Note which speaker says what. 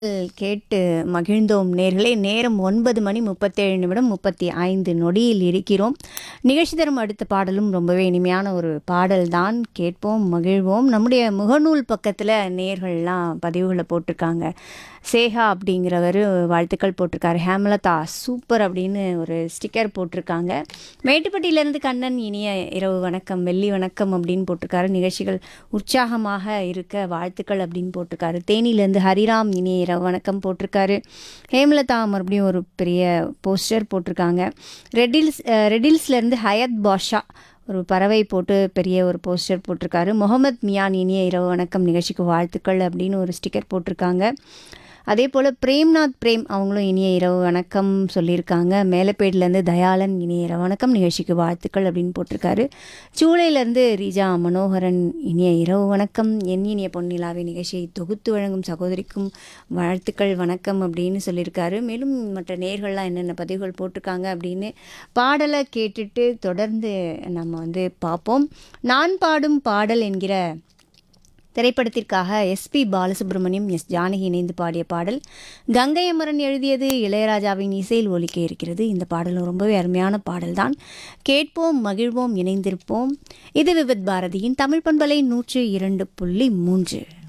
Speaker 1: கேட்டு மகிழ்ந்தோம் நேர்களே நேரம் ஒன்பது மணி முப்பத்தேழு நிமிடம் முப்பத்தி ஐந்து நொடியில் இருக்கிறோம் நிகழ்ச்சி தரும் அடுத்த பாடலும் ரொம்பவே இனிமையான ஒரு பாடல் தான் கேட்போம் மகிழ்வோம் நம்முடைய முகநூல் பக்கத்தில் நேர்கள்லாம் பதிவுகளை போட்டிருக்காங்க சேகா அப்படிங்கிறவர் வாழ்த்துக்கள் போட்டிருக்காரு ஹேமலதா சூப்பர் அப்படின்னு ஒரு ஸ்டிக்கர் போட்டிருக்காங்க மேட்டுப்பட்டியிலேருந்து கண்ணன் இனிய இரவு வணக்கம் வெள்ளி வணக்கம் அப்படின்னு போட்டிருக்காரு நிகழ்ச்சிகள் உற்சாகமாக இருக்க வாழ்த்துக்கள் அப்படின்னு போட்டிருக்காரு தேனியிலேருந்து ஹரிராம் இனிய இரவு வணக்கம் போட்டிருக்காரு ஹேமலதா மறுபடியும் ஒரு பெரிய போஸ்டர் போட்டிருக்காங்க ரெட்டில்ஸ் அஹ், ரெட்டில்ஸ்லேருந்து ஹயத் பாஷா ஒரு பறவை போட்டு பெரிய ஒரு போஸ்டர் போட்டிருக்காரு முகமது மியான் இனிய இரவு வணக்கம் நிகழ்ச்சிக்கு வாழ்த்துக்கள் அப்படின்னு ஒரு ஸ்டிக்கர் போட்டிருக்காங்க அதே போல் பிரேம்நாத் பிரேம் அவங்களும் இனிய இரவு வணக்கம் சொல்லியிருக்காங்க மேலப்பேட்லேருந்து தயாளன் இனிய இரவு வணக்கம் நிகழ்ச்சிக்கு வாழ்த்துக்கள் அப்படின்னு போட்டிருக்காரு சூளையிலேருந்து ரீஜா மனோகரன் இனிய இரவு வணக்கம் என் இனிய பொன்னிலாவை நிகழ்ச்சியை தொகுத்து வழங்கும் சகோதரிக்கும் வாழ்த்துக்கள் வணக்கம் அப்படின்னு சொல்லியிருக்காரு மேலும் மற்ற நேர்கள்லாம் என்னென்ன பதிவுகள் போட்டிருக்காங்க அப்படின்னு பாடலை கேட்டுட்டு தொடர்ந்து நம்ம வந்து பார்ப்போம் நான் பாடும் பாடல் என்கிற திரைப்படத்திற்காக எஸ்பி பாலசுப்ரமணியம் எஸ் ஜானகி இணைந்து பாடிய பாடல் கங்கை அமரன் எழுதியது இளையராஜாவின் இசையில் ஒலிக்க இருக்கிறது இந்த பாடலும் ரொம்பவே அருமையான பாடல்தான் கேட்போம் மகிழ்வோம் இணைந்திருப்போம் இது விவித் பாரதியின் தமிழ் பண்பலை நூற்று இரண்டு புள்ளி மூன்று